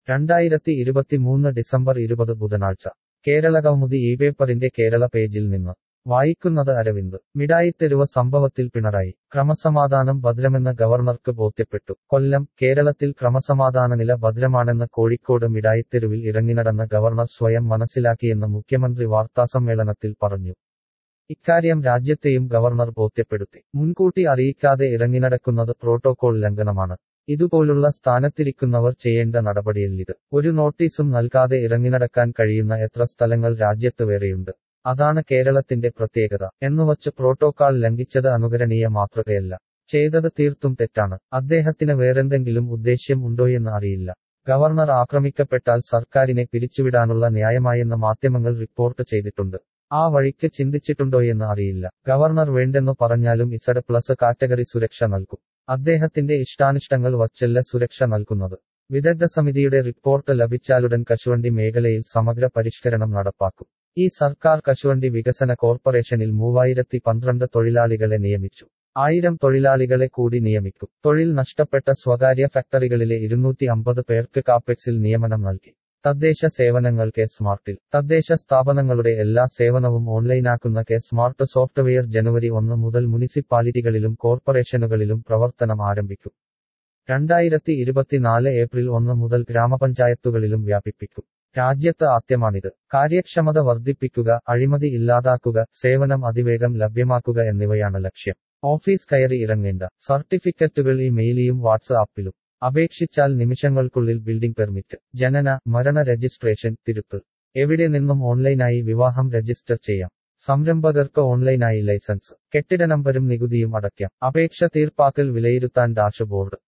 രണ്ടായിരത്തി ഇരുപത്തിമൂന്ന് ഡിസംബർ ഇരുപത് ബുധനാഴ്ച കേരളകൗമുദി ഈ പേപ്പറിന്റെ കേരള പേജിൽ നിന്ന് വായിക്കുന്നത് അരവിന്ദ് മിഠായിത്തെരുവ് സംഭവത്തിൽ പിണറായി ക്രമസമാധാനം ഭദ്രമെന്ന് ഗവർണർക്ക് ബോധ്യപ്പെട്ടു കൊല്ലം കേരളത്തിൽ ക്രമസമാധാന നില ഭദ്രമാണെന്ന് കോഴിക്കോട് മിഠായിത്തെരുവിൽ ഇറങ്ങിനടന്ന ഗവർണർ സ്വയം മനസ്സിലാക്കിയെന്ന് മുഖ്യമന്ത്രി വാർത്താസമ്മേളനത്തിൽ പറഞ്ഞു ഇക്കാര്യം രാജ്യത്തെയും ഗവർണർ ബോധ്യപ്പെടുത്തി മുൻകൂട്ടി അറിയിക്കാതെ ഇറങ്ങിനടക്കുന്നത് പ്രോട്ടോകോൾ ലംഘനമാണ് ഇതുപോലുള്ള സ്ഥാനത്തിരിക്കുന്നവർ ചെയ്യേണ്ട നടപടിയല്ലിത് ഒരു നോട്ടീസും നൽകാതെ ഇറങ്ങിനടക്കാൻ കഴിയുന്ന എത്ര സ്ഥലങ്ങൾ രാജ്യത്ത് വേറെയുണ്ട് അതാണ് കേരളത്തിന്റെ പ്രത്യേകത എന്നുവച്ച് പ്രോട്ടോക്കാൾ ലംഘിച്ചത് അനുകരണീയ മാതൃകയല്ല ചെയ്തത് തീർത്തും തെറ്റാണ് അദ്ദേഹത്തിന് വേറെന്തെങ്കിലും ഉദ്ദേശ്യം ഉണ്ടോയെന്ന് അറിയില്ല ഗവർണർ ആക്രമിക്കപ്പെട്ടാൽ സർക്കാരിനെ പിരിച്ചുവിടാനുള്ള ന്യായമായെന്ന് മാധ്യമങ്ങൾ റിപ്പോർട്ട് ചെയ്തിട്ടുണ്ട് ആ വഴിക്ക് ചിന്തിച്ചിട്ടുണ്ടോയെന്ന് അറിയില്ല ഗവർണർ വേണ്ടെന്നു പറഞ്ഞാലും ഇസഡ് പ്ലസ് കാറ്റഗറി സുരക്ഷ നൽകും അദ്ദേഹത്തിന്റെ ഇഷ്ടാനിഷ്ടങ്ങൾ വച്ചല്ല സുരക്ഷ നൽകുന്നത് വിദഗ്ധ സമിതിയുടെ റിപ്പോർട്ട് ലഭിച്ചാലുടൻ കശുവണ്ടി മേഖലയിൽ സമഗ്ര പരിഷ്കരണം നടപ്പാക്കും ഈ സർക്കാർ കശുവണ്ടി വികസന കോർപ്പറേഷനിൽ മൂവായിരത്തി പന്ത്രണ്ട് തൊഴിലാളികളെ നിയമിച്ചു ആയിരം തൊഴിലാളികളെ കൂടി നിയമിക്കും തൊഴിൽ നഷ്ടപ്പെട്ട സ്വകാര്യ ഫാക്ടറികളിലെ ഇരുന്നൂറ്റി അമ്പത് പേർക്ക് കാപ്പെക്സിൽ നിയമനം നൽകി തദ്ദേശ സേവനങ്ങൾ കെ സ്മാർട്ടിൽ തദ്ദേശ സ്ഥാപനങ്ങളുടെ എല്ലാ സേവനവും ഓൺലൈനാക്കുന്ന കെ സ്മാർട്ട് സോഫ്റ്റ്വെയർ ജനുവരി ഒന്ന് മുതൽ മുനിസിപ്പാലിറ്റികളിലും കോർപ്പറേഷനുകളിലും പ്രവർത്തനം ആരംഭിക്കും രണ്ടായിരത്തി ഇരുപത്തിനാല് ഏപ്രിൽ ഒന്ന് മുതൽ ഗ്രാമപഞ്ചായത്തുകളിലും വ്യാപിപ്പിക്കും രാജ്യത്ത് ആദ്യമാണിത് കാര്യക്ഷമത വർദ്ധിപ്പിക്കുക അഴിമതി ഇല്ലാതാക്കുക സേവനം അതിവേഗം ലഭ്യമാക്കുക എന്നിവയാണ് ലക്ഷ്യം ഓഫീസ് കയറി ഇറങ്ങേണ്ട സർട്ടിഫിക്കറ്റുകൾ ഇമെയിലിയും വാട്സ്ആപ്പിലും അപേക്ഷിച്ചാൽ നിമിഷങ്ങൾക്കുള്ളിൽ ബിൽഡിംഗ് പെർമിറ്റ് ജനന മരണ രജിസ്ട്രേഷൻ തിരുത്ത് എവിടെ നിന്നും ഓൺലൈനായി വിവാഹം രജിസ്റ്റർ ചെയ്യാം സംരംഭകർക്ക് ഓൺലൈനായി ലൈസൻസ് കെട്ടിട നമ്പരും നികുതിയും അടയ്ക്കാം അപേക്ഷ തീർപ്പാക്കൽ വിലയിരുത്താൻ ഡാഷ്ബോർഡ്